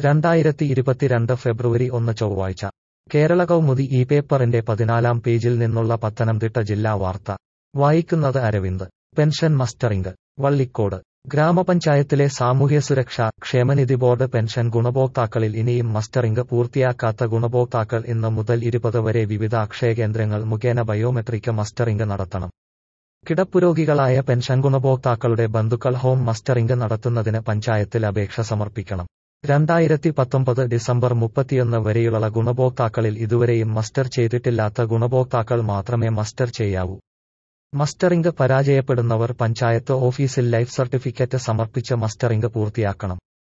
രണ്ടായിരത്തി ഇരുപത്തിരണ്ട് ഫെബ്രുവരി ഒന്ന് ചൊവ്വാഴ്ച കേരള കൗമുദി ഈ പേപ്പറിന്റെ പതിനാലാം പേജിൽ നിന്നുള്ള പത്തനംതിട്ട ജില്ലാ വാർത്ത വായിക്കുന്നത് അരവിന്ദ് പെൻഷൻ മസ്റ്ററിംഗ് വള്ളിക്കോട് ഗ്രാമപഞ്ചായത്തിലെ സാമൂഹ്യസുരക്ഷാ ക്ഷേമനിധി ബോർഡ് പെൻഷൻ ഗുണഭോക്താക്കളിൽ ഇനിയും മസ്റ്ററിംഗ് പൂർത്തിയാക്കാത്ത ഗുണഭോക്താക്കൾ ഇന്ന് മുതൽ ഇരുപത് വരെ വിവിധ അക്ഷയകേന്ദ്രങ്ങൾ മുഖേന ബയോമെട്രിക് മസ്റ്ററിംഗ് നടത്തണം കിടപ്പുരോഗികളായ പെൻഷൻ ഗുണഭോക്താക്കളുടെ ബന്ധുക്കൾ ഹോം മസ്റ്ററിംഗ് നടത്തുന്നതിന് പഞ്ചായത്തിൽ അപേക്ഷ സമർപ്പിക്കണം രണ്ടായിരത്തി പത്തൊമ്പത് ഡിസംബർ മുപ്പത്തിയൊന്ന് വരെയുള്ള ഗുണഭോക്താക്കളിൽ ഇതുവരെയും മസ്റ്റർ ചെയ്തിട്ടില്ലാത്ത ഗുണഭോക്താക്കൾ മാത്രമേ മസ്റ്റർ ചെയ്യാവൂ മസ്റ്ററിംഗ് പരാജയപ്പെടുന്നവർ പഞ്ചായത്ത് ഓഫീസിൽ ലൈഫ് സർട്ടിഫിക്കറ്റ് സമർപ്പിച്ച് മസ്റ്ററിംഗ് പൂർത്തിയാക്കണം